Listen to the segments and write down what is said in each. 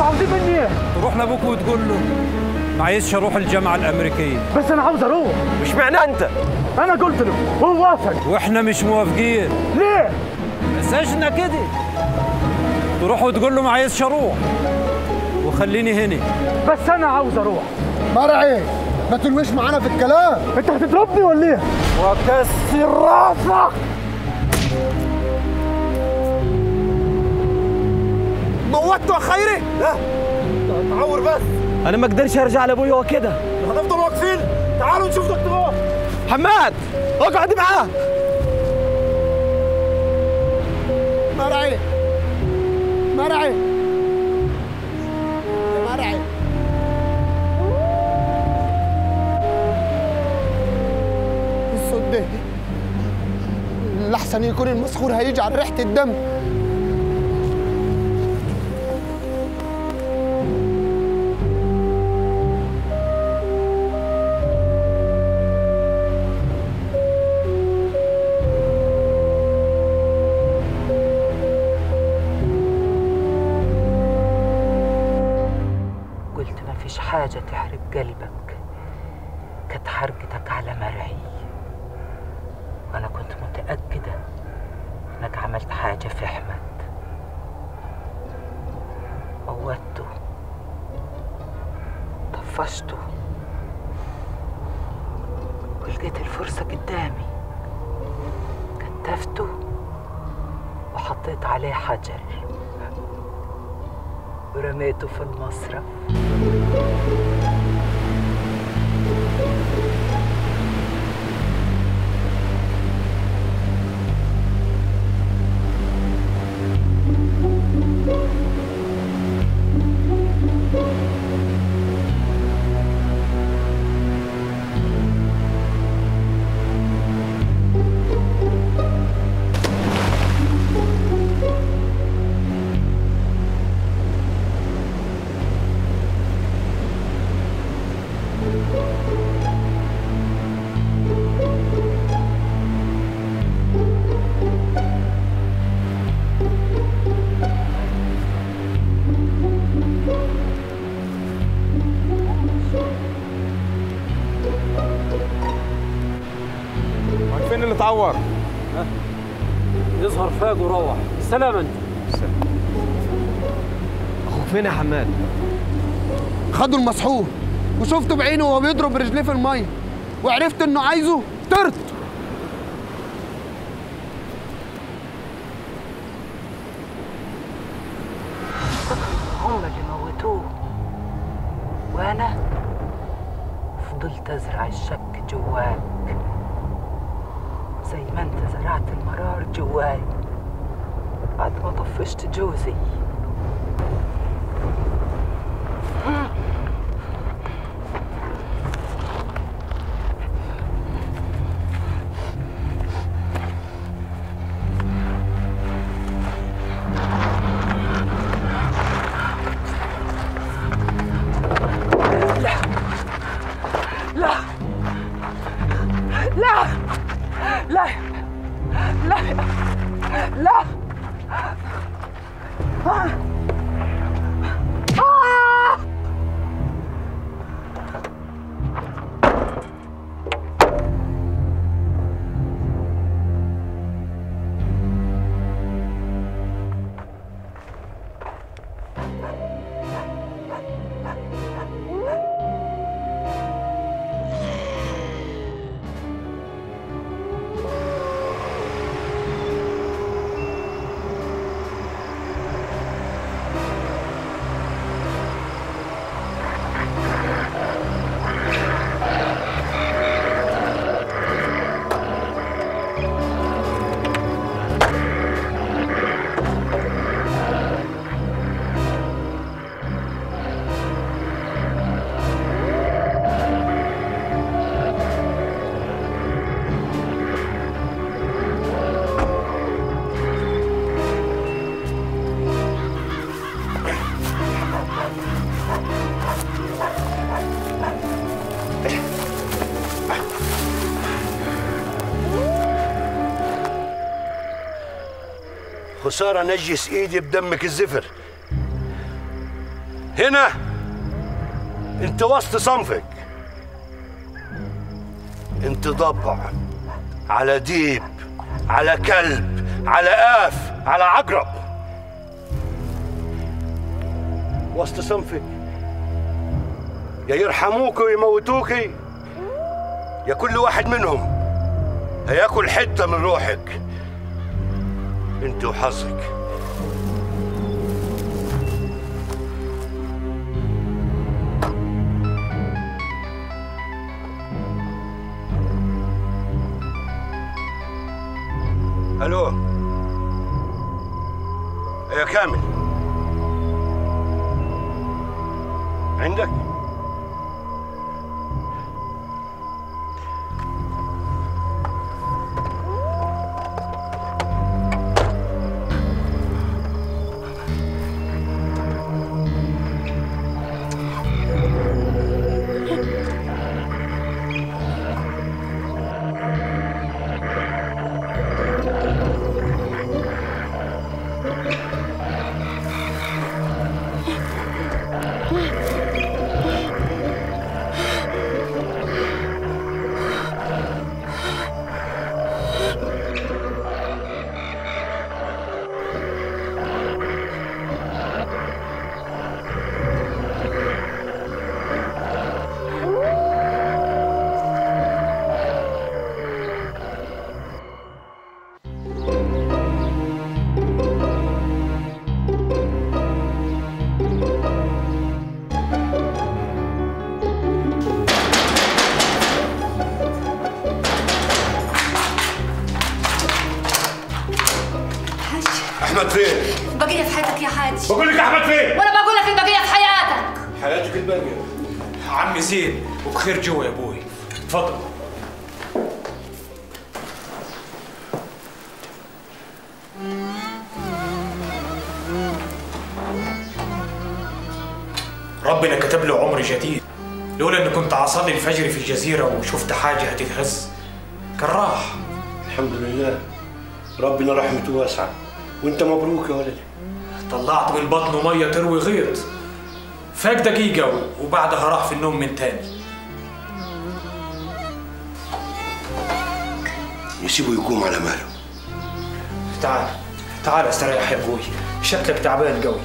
انتوا عاوزين مني ايه تروح لابوك وتقول له ما عايزش اروح الجامعه الامريكيه بس انا عاوز اروح مش معنى انت انا قلت له هو وافق واحنا مش موافقين ليه مساجنا كده تروح وتقول له ما عايزش اروح وخليني هنا بس انا عاوز اروح مرعي ما تلويش معانا في الكلام انت هتضربني ولا ايه وكسر راسك موتته يا خيري لا تعور بس انا ما اقدرش ارجع لابويا هو كده هنفضل واقفين تعالوا نشوف دكتور حماد اقعد معاه مرعي مرعي يا مرعي الصوت ده لحسن يكون المسحور هيجي على ريحة الدم قلت ما فيش حاجة تحرق قلبك كانت حرقتك على مرعي وأنا كنت متأكدة إنك عملت حاجة في أحمد موتته طفشته ولقيت الفرصة قدامي كتفته وحطيت عليه حجر ورميته في المصرف فين اللي اتعور يظهر فاق وروح سلام انت اخو فين يا حماد خدوا المسحور وشفته بعينه وهو بيضرب رجليه في المية وعرفت انه عايزه طرت هم اللي موتوه وانا فضلت ازرع الشك جواك زي ما انت زرعت المرار جواي بعد ما طفشت جوزي لا لا لا لا لا آه. آه. خسارة نجس ايدي بدمك الزفر هنا انت وسط صنفك انت ضبع على ديب على كلب على آف على عقرب وسط صنفك يا يرحموك ويموتوك يا كل واحد منهم هياكل حتة من روحك انت وحظك الو يا كامل عندك حاج احمد فين البقية في حياتك يا حاج بقول لك احمد فين وانا بقول لك البقية في حياتك حياتك الباقيه عمي زين وبخير جوا يا ابوي تفضل ربنا كتب له عمر جديد لولا اني كنت اصلي الفجر في الجزيره وشفت حاجه هتتهز كان راح الحمد لله ربنا رحمته واسعه وانت مبروك يا ولدي طلعت من بطنه ميه تروي غيط فاق دقيقه وبعدها راح في النوم من تاني يسيبه يقوم على ماله تعال تعال استريح يا ابوي شكلك تعبان قوي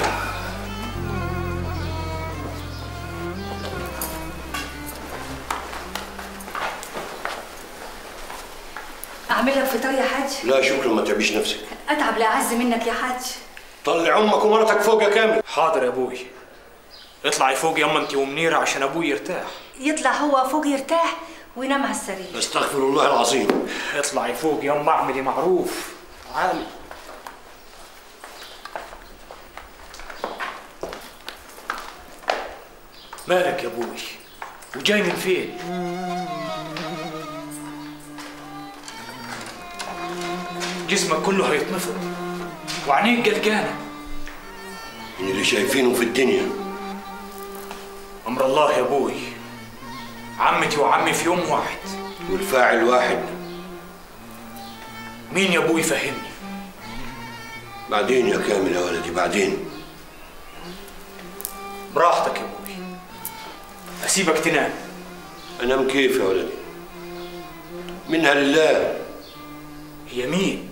اعمل لك فطار يا حاج لا شكرا ما تعبيش نفسك اتعب لاعز منك يا حاج طلع امك ومرتك فوق يا كامل حاضر يا ابوي اطلعي فوق يما انت ومنيره عشان ابوي يرتاح يطلع هو فوق يرتاح وينام على السرير استغفر الله العظيم اطلعي فوق يما اعملي معروف عالي مالك يا ابوي وجاي من فين جسمك كله هيتنفض وعينيك قلقانه من اللي شايفينه في الدنيا امر الله يا ابوي عمتي وعمي في يوم واحد والفاعل واحد مين يا ابوي فهمني بعدين يا كامل يا ولدي بعدين براحتك يا ابوي اسيبك تنام انام كيف يا ولدي منها لله هي مين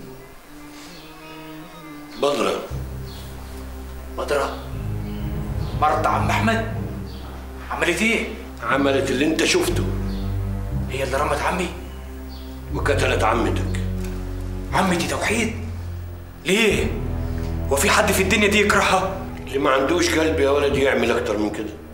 بضرة بدرة مرت عم احمد عملت ايه عملت اللي انت شفته هي اللي رمت عمي وقتلت عمتك عمتي توحيد ليه وفي حد في الدنيا دي يكرهها اللي ما عندوش قلب يا ولدي يعمل اكتر من كده